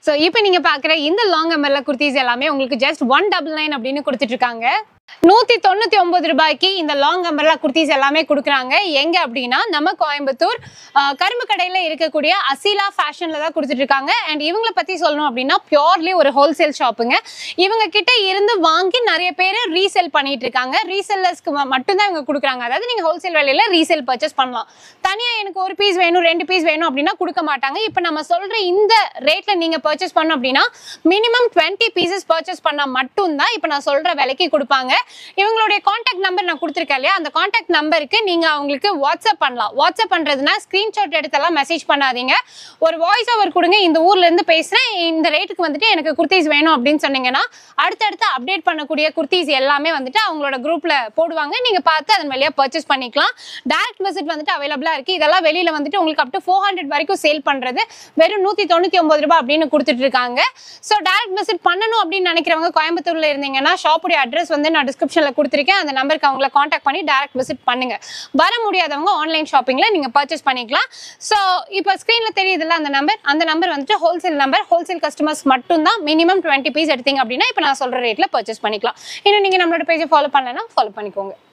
so இப்போ நீங்க பார்க்குற இந்த லாங் அமர்ல குர்த்திஸ் எல்லாமே உங்களுக்கு ஜஸ்ட் ஒன் டபுள் நைன் அப்படின்னு கொடுத்துட்டு இருக்காங்க நூத்தி தொண்ணூத்தி ஒன்பது ரூபாய்க்கு இந்த லாங் அம்பர்லா குர்த்திஸ் எல்லாமே கொடுக்குறாங்க எங்க அப்படின்னா நம்ம கோயம்புத்தூர் ஆஹ், கரும்பு கடையில இருக்கக்கூடிய அசீலா ஃபேஷன்ல தான் கொடுத்துட்டு இருக்காங்க அண்ட் இவங்கள பத்தி சொல்லணும் அப்படின்னா பியோர்லி ஒரு ஹோல்சேல் ஷாப்புங்க இவங்க கிட்ட இருந்து வாங்கி நிறைய பேர் ரீசேல் பண்ணிட்டு இருக்காங்க ரீசெல்லர்ஸ்க்கு மட்டும்தான் இவங்க கொடுக்குறாங்க அதாவது நீங்க ஹோல்சேல் விலையில ரீசேல் பர்ச்சேஸ் பண்ணலாம் தனியா எனக்கு ஒரு பீஸ் வேணும் ரெண்டு பீஸ் வேணும் அப்படின்னா கொடுக்க மாட்டாங்க இப்போ நம்ம சொல்ற இந்த ரேட்ல நீங்க பர்ச்சேஸ் பண்ணோம் அப்படின்னா மினிமம் டுவெண்ட்டி பீசஸ் பர்ச்சேஸ் பண்ணா மட்டும்தான் இப்போ நான் சொல்ற விலைக்கு கொடுப்பாங்க இவங்களுடைய காண்டாக்ட் நம்பர் நான் கொடுத்துருக்கேன் இல்லையா அந்த காண்டாக்ட் நம்பருக்கு நீங்க அவங்களுக்கு வாட்ஸ்அப் பண்ணலாம் வாட்ஸ்அப் பண்றதுனா ஸ்கிரீன்ஷாட் எடுத்தெல்லாம் மெசேஜ் பண்ணாதீங்க ஒரு வாய்ஸ் ஓவர் கொடுங்க இந்த ஊர்ல இருந்து பேசுறேன் இந்த ரேட்டுக்கு வந்துட்டு எனக்கு குர்த்திஸ் வேணும் அப்படின்னு சொன்னீங்கன்னா அடுத்தடுத்து அப்டேட் பண்ணக்கூடிய குர்த்திஸ் எல்லாமே வந்துட்டு அவங்களோட குரூப்ல போடுவாங்க நீங்க பார்த்து அதன் வழியா பர்ச்சேஸ் பண்ணிக்கலாம் டைரக்ட் விசிட் வந்துட்டு அவைலபிளா இருக்கு இதெல்லாம் வெளியில வந்துட்டு உங்களுக்கு அப் டு ஃபோர் ஹண்ட்ரட் வரைக்கும் சேல் பண்றது வெறும் நூத்தி தொண்ணூத்தி ஒன்பது ரூபாய் அப்படின்னு கொடுத்துட்டு இருக்காங்க ஸோ டைரக்ட் விசிட் பண்ணணும் அப்படின்னு நினைக்கிறவங்க கோயம்புத்தூர்ல இருந்தீங்கன்னா ஷாப்புடைய அட்ரஸ் வந்து நான் டிஸ்கிரிப்ஷன்ல கொடுத்துருக்கேன் அந்த நம்பருக்கு அவங்கள காண்டாக்ட் பண்ணி டைரக்ட் விசிட் பண்ணுங்க வர முடியாதவங்க ஆன்லைன் ஷாப்பிங்ல நீங்க பர்ச்சேஸ் பண்ணிக்கலாம் ஸோ இப்போ ஸ்க்ரீன்ல தெரியுதுல்ல அந்த நம்பர் அந்த நம்பர் வந்துட்டு ஹோல்சேல் நம்பர் ஹோல்சேல் கஸ்டமர்ஸ் மட்டும்தான் மினிமம் டுவெண்ட்டி பீஸ் எடுத்தீங்க அப்படின்னா இப்போ நான் சொல்ற ரேட்ல பர்ச்சேஸ் பண்ணிக்கலாம் இன்னும் நீங்க நம்மளோட பேஜை ஃபாலோ பண்ணலன்னா ஃபாலோ பண்ணிக்கோங்க